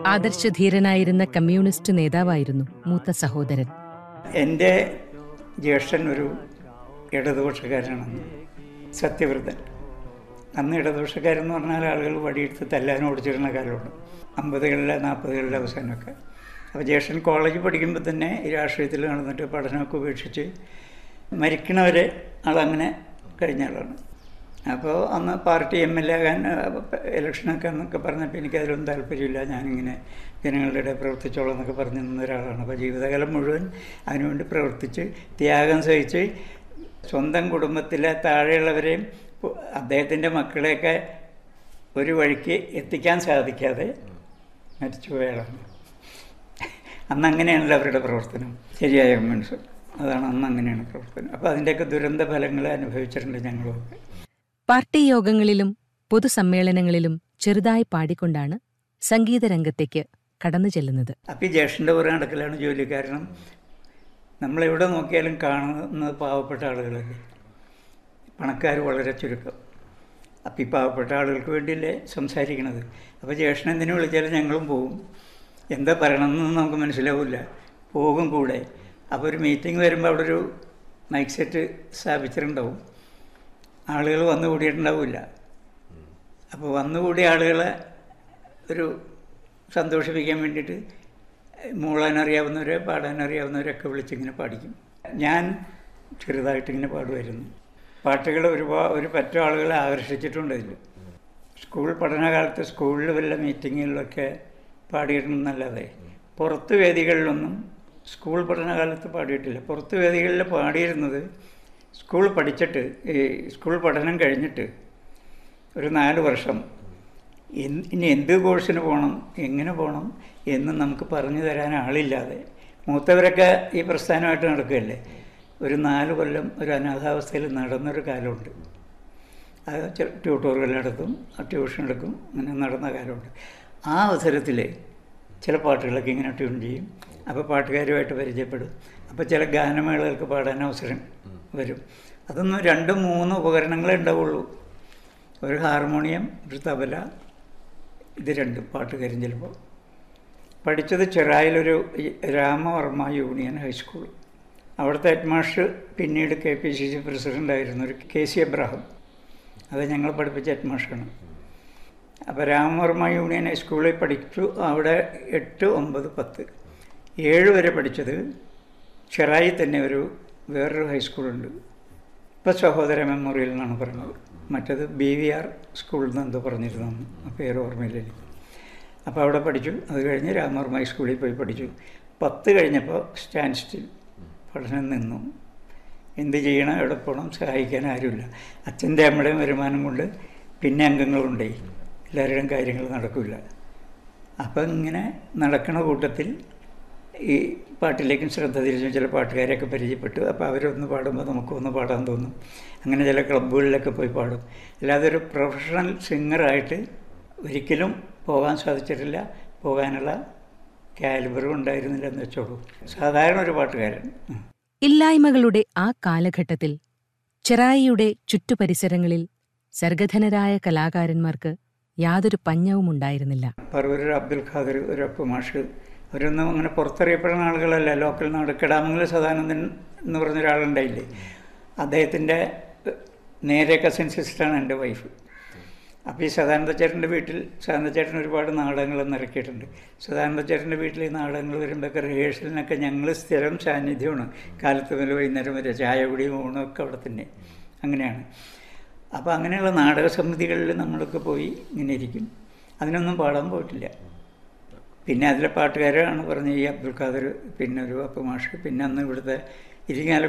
ആദർശധീരനായിരുന്ന communist നേതാവായിരുന്നു മൂത്ത സഹോദരൻ എൻ്റെ ജ്യേഷ്ഠൻ ഒരു ഇടതുപക്ഷക്കാരനാണ് സത്യവ്രതൻ അന്ന് ഇടതുപക്ഷക്കാരെന്ന് പറഞ്ഞാൽ ആളുകൾ വടിയെടുത്ത് തല്ലാനും ഓടിച്ചിരുന്ന കാലമാണ് അമ്പതുകളിലെ നാൽപ്പതുകളിലെ അവസാനമൊക്കെ അപ്പോൾ ജ്യേഷ്ഠൻ കോളേജിൽ പഠിക്കുമ്പോൾ തന്നെ ഈ രാഷ്ട്രീയത്തിൽ നടന്നിട്ട് പഠനമൊക്കെ ഉപേക്ഷിച്ച് മരിക്കണവരെ ആളങ്ങനെ കഴിഞ്ഞ ആളാണ് അപ്പോൾ അന്ന് പാർട്ടി എം എൽ എ ആകാൻ ഇലക്ഷനൊക്കെ എന്നൊക്കെ പറഞ്ഞപ്പോൾ എനിക്കതിലൊന്നും താല്പര്യമില്ല ഞാനിങ്ങനെ ജനങ്ങളുടെ ഇടയിൽ പ്രവർത്തിച്ചോളാം എന്നൊക്കെ പറഞ്ഞു നിന്ന ഒരാളാണ് അപ്പോൾ ജീവിതകാലം മുഴുവൻ അതിനുവേണ്ടി പ്രവർത്തിച്ച് ത്യാഗം സഹിച്ച് സ്വന്തം കുടുംബത്തിലെ താഴെയുള്ളവരെയും പു- അദ്ദേഹത്തിൻ്റെ മക്കളെയൊക്കെ ഒരു വഴിക്ക് എത്തിക്കാൻ സാധിക്കാതെ മരിച്ചുപോയാളാണ് അന്ന് അങ്ങനെയാണല്ലോ അവരുടെ പ്രവർത്തനം ശരിയായ കമ്മ്യൂണിസം അതാണ് അന്ന് അങ്ങനെയാണ് പ്രവർത്തനം അപ്പോൾ അതിൻ്റെയൊക്കെ ദുരന്ത ഫലങ്ങൾ അനുഭവിച്ചിട്ടുണ്ട് ഞങ്ങളുമൊക്കെ പാർട്ടി യോഗങ്ങളിലും പൊതുസമ്മേളനങ്ങളിലും ചെറുതായി പാടിക്കൊണ്ടാണ് സംഗീതരംഗത്തേക്ക് കടന്നു ചെല്ലുന്നത് അപ്പോൾ ഈ ജ്യേഷ്ഠൻ്റെ പുറകെ നടക്കലാണ് ജോലി കാരണം നമ്മളെവിടെ നോക്കിയാലും കാണുന്നത് പാവപ്പെട്ട ആളുകളല്ലേ പണക്കാർ വളരെ ചുരുക്കം അപ്പോൾ ഈ പാവപ്പെട്ട ആളുകൾക്ക് വേണ്ടിയല്ലേ സംസാരിക്കണത് അപ്പോൾ ജ്യേഷ്ഠൻ എന്തിനു വിളിച്ചാലും ഞങ്ങളും പോകും എന്താ പറയണമെന്നൊന്നും നമുക്ക് മനസ്സിലാവില്ല പോകും കൂടെ അപ്പോൾ ഒരു മീറ്റിംഗ് വരുമ്പോൾ അവിടെ ഒരു മൈക്ക് സെറ്റ് സ്ഥാപിച്ചിട്ടുണ്ടാവും ആളുകൾ വന്നു കൂടിയിട്ടുണ്ടാവില്ല അപ്പോൾ വന്നുകൂടിയ ആളുകളെ ഒരു സന്തോഷിപ്പിക്കാൻ വേണ്ടിയിട്ട് മൂളാൻ അറിയാവുന്നവരെ പാടാൻ അറിയാവുന്നവരൊക്കെ വിളിച്ചിങ്ങനെ പാടിക്കും ഞാൻ ചെറുതായിട്ടിങ്ങനെ പാടുമായിരുന്നു പാട്ടുകൾ ഒരുപാട് ഒരു പറ്റം ആളുകളെ ആകർഷിച്ചിട്ടുണ്ട് ഇതിൽ സ്കൂൾ പഠനകാലത്ത് സ്കൂളിൽ വല്ല മീറ്റിങ്ങുകളിലൊക്കെ പാടിയിട്ടുണ്ടെന്നല്ലാതെ പുറത്ത് വേദികളിലൊന്നും സ്കൂൾ പഠനകാലത്ത് പാടിയിട്ടില്ല പുറത്ത് വേദികളിൽ പാടിയിരുന്നത് സ്കൂൾ പഠിച്ചിട്ട് ഈ സ്കൂൾ പഠനം കഴിഞ്ഞിട്ട് ഒരു നാല് വർഷം എന്ത് ഇനി എന്ത് കോഴ്സിന് പോകണം എങ്ങനെ പോകണം എന്ന് നമുക്ക് പറഞ്ഞു തരാൻ ആളില്ലാതെ മൂത്തവരൊക്കെ ഈ പ്രസ്ഥാനമായിട്ട് നടക്കുകയല്ലേ ഒരു നാല് കൊല്ലം ഒരു അനാഥാവസ്ഥയിൽ നടന്നൊരു കാലമുണ്ട് അത് ചെ- ട്യൂട്ടോറുകൾ നടത്തും ട്യൂഷൻ എടുക്കും അങ്ങനെ നടന്ന കാലമുണ്ട് ആ അവസരത്തിൽ ചില പാട്ടുകളൊക്കെ ഇങ്ങനെ ട്യൂൺ ചെയ്യും അപ്പോൾ പാട്ടുകാരുമായിട്ട് പരിചയപ്പെടും അപ്പോൾ ചില ഗാനമേളകൾക്ക് പാടാൻ അവസരം വരും അതൊന്നും രണ്ടും മൂന്ന് ഉപകരണങ്ങളേ ഉണ്ടാവുള്ളൂ ഒരു ഹാർമോണിയം ഒരു തബല ഇത് രണ്ടും പാട്ടുകാരും ചിലപ്പോൾ പഠിച്ചത് ചെറായിലൊരു ഈ രാമവർമ്മ യൂണിയൻ ഹൈസ്കൂൾ അവിടുത്തെ ഹെഡ് മാസ്റ്റർ പിന്നീട് കെ പി സി സി പ്രസിഡൻ്റായിരുന്നു ഒരു കെ സി എബ്രാഹിം അത് ഞങ്ങൾ പഠിപ്പിച്ച ഹെഡ് മാസ്റ്ററാണ് അപ്പോൾ രാമവർമ്മ യൂണിയൻ ഹൈസ്കൂളിൽ പഠിച്ചു അവിടെ എട്ട് ഒമ്പത് പത്ത് ഏഴ് വരെ പഠിച്ചത് ചെറായി തന്നെ ഒരു വേറൊരു ഹൈസ്കൂളുണ്ട് ഇപ്പോൾ സഹോദര മെമ്മോറിയൽ എന്നാണ് പറഞ്ഞത് മറ്റത് ബി വി ആർ സ്കൂളിൽ നിന്ന് എന്തോ പറഞ്ഞിരുന്നു അന്ന്. ആ പേര് ഓർമ്മയില്ല എനിക്ക് അപ്പോൾ അവിടെ പഠിച്ചു അത് കഴിഞ്ഞ് രാമവർമ്മ ഹൈസ്കൂളിൽ പോയി പഠിച്ചു പത്ത് കഴിഞ്ഞപ്പോൾ സ്റ്റാൻഡ് സ്റ്റിൽ പഠനം നിന്നു എന്ത് ചെയ്യണം എവിടെ പോകണം സഹായിക്കാൻ ആരുമില്ല അച്ഛൻ്റെ അമ്മയുടെയും വരുമാനം കൊണ്ട് പിന്നെ അംഗങ്ങളുണ്ടേ എല്ലാവരുടെയും കാര്യങ്ങൾ നടക്കില്ല അപ്പം ഇങ്ങനെ നടക്കണ കൂട്ടത്തിൽ ഈ പാട്ടിലേക്കും ശ്രദ്ധ തിരിച്ചു ചില പാട്ടുകാരെയൊക്കെ പരിചയപ്പെട്ടു അപ്പോൾ അവരൊന്ന് പാടുമ്പോൾ നമുക്കൊന്ന് പാടാൻ തോന്നും അങ്ങനെ ചില ക്ലബ്ബുകളിലൊക്കെ പോയി പാടും അല്ലാതെ ഒരു പ്രൊഫഷണൽ സിംഗറായിട്ട് ഒരിക്കലും പോകാൻ സാധിച്ചിട്ടില്ല പോകാനുള്ള കാലിബറും ഉണ്ടായിരുന്നില്ല എന്ന് വെച്ചോളൂ സാധാരണ ഒരു പാട്ടുകാരൻ ഉം. ഇല്ലായ്മകളുടെ ആ കാലഘട്ടത്തിൽ ചെറായിയുടെ ചുറ്റുപരിസരങ്ങളിൽ സർഗധനരായ കലാകാരന്മാർക്ക് യാതൊരു പഞ്ഞവും ഉണ്ടായിരുന്നില്ല പറവൂർ അബ്ദുൽ ഖാദർ ഒരു അപ്പു മാഷ് അവരൊന്നും അങ്ങനെ പുറത്തറിയപ്പെടുന്ന ആളുകളല്ല ലോക്കൽ നാട് കിടാമംഗല സദാനന്ദൻ എന്ന് പറഞ്ഞ ഒരാളുണ്ടായില്ലേ അദ്ദേഹത്തിൻ്റെ നേരെ കസിൻ സിസ്റ്ററാണ് എൻ്റെ വൈഫ് അപ്പോൾ ഈ സദാനന്ദ ചേട്ടൻ്റെ വീട്ടിൽ സദാനന്ദ ചേട്ടൻ ഒരുപാട് നാടകങ്ങളൊന്നും ഇറക്കിയിട്ടുണ്ട് സദാനന്ദ ചേട്ടൻ്റെ വീട്ടിൽ ഈ നാടകങ്ങൾ വരുമ്പോഴൊക്കെ റിഹേഴ്സലിനൊക്കെ ഞങ്ങൾ സ്ഥിരം സാന്നിധ്യമാണ് കാലത്ത് മുതൽ വൈകുന്നേരം വരെ ചായ കുടിയും ഊണൊക്കെ അവിടെ തന്നെ അങ്ങനെയാണ് അപ്പോൾ അങ്ങനെയുള്ള നാടക സമിതികളിൽ നമ്മളൊക്കെ പോയി ഇങ്ങനെ ഇരിക്കും അതിനൊന്നും പാടാൻ പോയിട്ടില്ല പിന്നെ അതിലെ പാട്ടുകാരാണ് പറഞ്ഞ ഈ അബ്ദുൽ ഖാദർ പിന്നെ ഒരു അപ്പു മാഷ് പിന്നെ അന്ന് ഇവിടുത്തെ ഇരിങ്ങാല